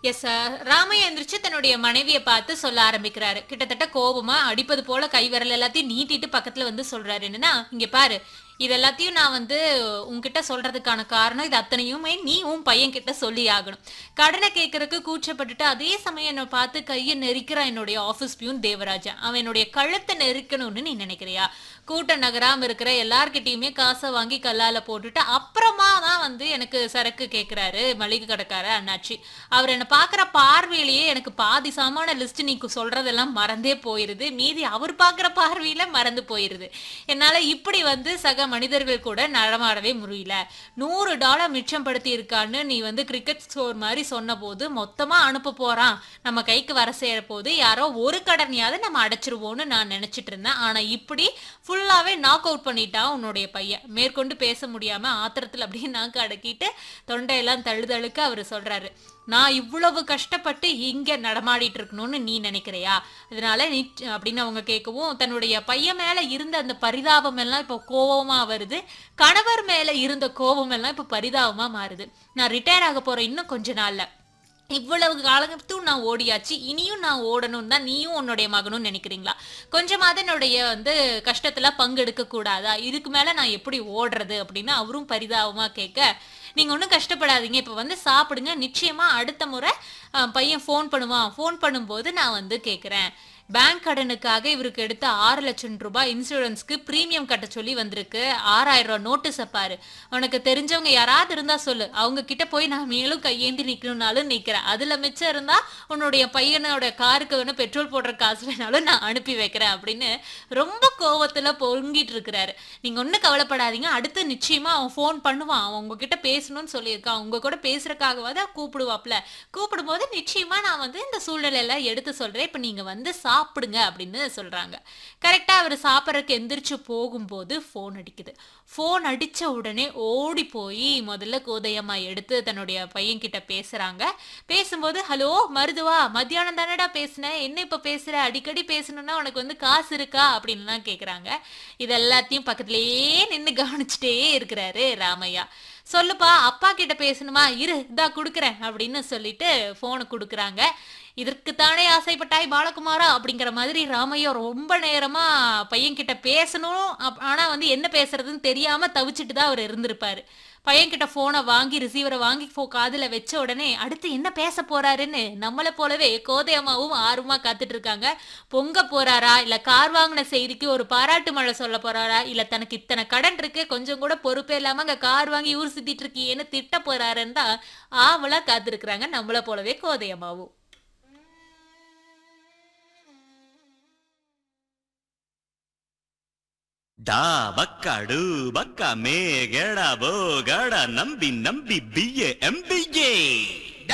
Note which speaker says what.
Speaker 1: S Ramaiah எந்திரிச்சு தன்னுடைய மனைவியை பார்த்து சொல்ல ஆரம்பிக்கிறாரு கிட்டத்தட்ட கோபமா அடிப்பது போல கை விரல் எல்லாத்தையும் நீட்டிட்டு பக்கத்துல வந்து சொல்றாரு என்னன்னா இங்க பாரு இது எல்லாத்தையும் நான் வந்து உன்கிட்ட சொல்றதுக்கான காரணம் இது அத்தனையுமே நீ உன் பையன் கிட்ட சொல்லி ஆகணும் கடனை கேட்கறதுக்கு கூச்சப்பட்டுட்டு அதே சமயம் என்னை பார்த்து கையை நெரிக்கிறான் என்னுடைய ஆஃபீஸ் பியூன் தேவராஜா அவன் என்னுடைய கழுத்தை நெரிக்கணும்னு நீ நினைக்கிறியா கூட்டம் நகராம இருக்கிற எல்லார்கிட்டயுமே காசை வாங்கி கல்லால போட்டுட்டு அப்புறமா தான் வந்து எனக்கு சரக்கு கேட்கிறாரு மளிகை கடைக்கார அண்ணாச்சி அவர் என்னை பார்க்குற பார்வையிலேயே எனக்கு பாதி சாமான லிஸ்ட் நீ சொல்றதெல்லாம் மறந்தே போயிருது மீதி அவர் பார்க்குற பார்வையில மறந்து போயிருது என்னால இப்படி வந்து சக மனிதர்கள் கூட நடமாடவே முடியல நூறு டாலர் மிச்சம் படுத்தி இருக்கான்னு நீ வந்து கிரிக்கெட் ஸ்கோர் மாதிரி சொன்ன போது மொத்தமா அனுப்ப போறான் நம்ம கைக்கு வர சேர போது யாரோ ஒரு கடனையாவது நம்ம அடைச்சிருவோம்னு நான் நினைச்சிட்டு இருந்தேன் ஆனா இப்படி ஃபுல்லாவே நாக் அவுட் பண்ணிட்டான் உன்னுடைய பையன் மேற்கொண்டு பேச முடியாம ஆத்திரத்துல அப்படியே நாக்கு அடக்கிட்டு தொண்டையெல்லாம் தழுதழுக்க அவர் சொல்றாரு நான் இவ்வளவு கஷ்டப்பட்டு இங்க நடமாடிட்டு இருக்கணும்னு நீ நினைக்கிறியா அதனால நீ அப்படின்னு அவங்க கேட்கவும் தன்னுடைய பையன் மேல இருந்த அந்த பரிதாபம் எல்லாம் இப்போ கோபமா வருது கணவர் மேல இருந்த கோபம் எல்லாம் இப்போ பரிதாபமா மாறுது நான் ரிட்டையர் ஆக போறேன் இன்னும் கொஞ்ச நாள்ல இவ்வளவு காலத்தும் நான் ஓடியாச்சு இனியும் நான் ஓடணும் தான் நீயும் உன்னுடைய மகனும் நினைக்கிறீங்களா கொஞ்சமாவது என்னுடைய வந்து கஷ்டத்துல பங்கெடுக்க கூடாதா இதுக்கு மேல நான் எப்படி ஓடுறது அப்படின்னு அவரும் பரிதாபமா கேட்க நீங்க ஒன்றும் கஷ்டப்படாதீங்க இப்போ வந்து சாப்பிடுங்க நிச்சயமா அடுத்த முறை அஹ், பையன் ஃபோன் பண்ணுவான் ஃபோன் பண்ணும்போது நான் வந்து கேட்குறேன் பேங்க் கடனுக்காக இவருக்கு எடுத்த ஆறு லட்சம் ரூபாய் இன்சூரன்ஸ்க்கு ப்ரீமியம் கட்ட சொல்லி வந்திருக்கு ஆறாயிரம் ரூபாய் நோட்டீஸை பாரு உனக்கு தெரிஞ்சவங்க யாராவது இருந்தா சொல்லு அவங்க கிட்ட போய் நான் மேலும் கையேந்தி நிக்கணும்னாலும் நிக்கிறேன் அதுல மிச்சம் இருந்தா உன்னுடைய பையனோட காருக்கு வேணும் பெட்ரோல் போடுற காசு வேணாலும் நான் அனுப்பி வைக்கிறேன் அப்படின்னு ரொம்ப கோவத்துல பொங்கிட்டு இருக்கிறாரு நீங்க ஒன்றும் கவலைப்படாதீங்க அடுத்து நிச்சயமா அவன் ஃபோன் பண்ணுவான் அவன் உங்ககிட்ட பேசணும்னு சொல்லியிருக்கான் உங்க கூட பேசுறதுக்காகவாத கூப்பிடுவாப்ல கூப்பிடும்போது நிச்சயமா நான் வந்து இந்த சூழ்நிலையில எடுத்து சொல்றேன் இப்ப நீங்க வந்து சாப்பிடுங்க அப்படின்னு சொல்றாங்க கரெக்டா அவர் சாப்பிட்றதுக்கு எந்திரிச்சு போகும்போது ஃபோன் அடிக்குது ஃபோன் அடிச்ச உடனே ஓடி போய் முதல்ல கோதையம்மா எடுத்து தன்னுடைய பையன் கிட்ட பேசுறாங்க பேசும்போது ஹலோ மருதுவா மத்தியானம் தானடா பேசுனேன் என்ன இப்ப பேசுற அடிக்கடி பேசணும்னா உனக்கு வந்து காசு இருக்கா அப்படின்லாம் கேக்குறாங்க இது எல்லாத்தையும் பக்கத்திலேயே நின்னு கவனிச்சுட்டே இருக்கிறாரு ராமையா சொல்லுப்பா அப்பா கிட்ட பேசணுமா இரு இதா கொடுக்குறேன் அப்படின்னு சொல்லிட்டு ஃபோனை கொடுக்குறாங்க இதற்குத்தானே ஆசைப்பட்டாய் பாலகுமாரா அப்படிங்கிற மாதிரி ராமையா ரொம்ப நேரமா பையன் கிட்ட பேசணும் அப்- ஆனா வந்து என்ன பேசுறதுன்னு தெரியாம தவிச்சிட்டு தான் அவர் இருந்திருப்பாரு பையன் கிட்ட போனை வாங்கி ரிசீவரை வாங்கி போ காதுல வச்ச உடனே அடுத்து என்ன பேச போறாருன்னு நம்மளை போலவே கோதையம்மாவும் ஆர்வமா காத்துட்டு இருக்காங்க பொங்க போறாரா இல்ல கார் வாங்கின செய்திக்கு ஒரு பாராட்டு மழை சொல்ல போறாரா இல்ல தனக்கு இத்தனை கடன் இருக்கு கொஞ்சம் கூட பொறுப்பே இல்லாம அங்க கார் வாங்கி ஊர் சுத்திட்டு இருக்கியேன்னு திட்ட போறாருன்னு தான் ஆவலா காத்திருக்கிறாங்க நம்மளை போலவே கோதையம்மாவும்
Speaker 2: ಡಾ ಬಕ್ಕ ಡು ಬಕ್ಕ ಮೇ ಗೆಡ ಬೋ ಗಡ ನಂಬಿ ನಂಬಿ ಬಿಯೆ ಎಂಬಿಯೇ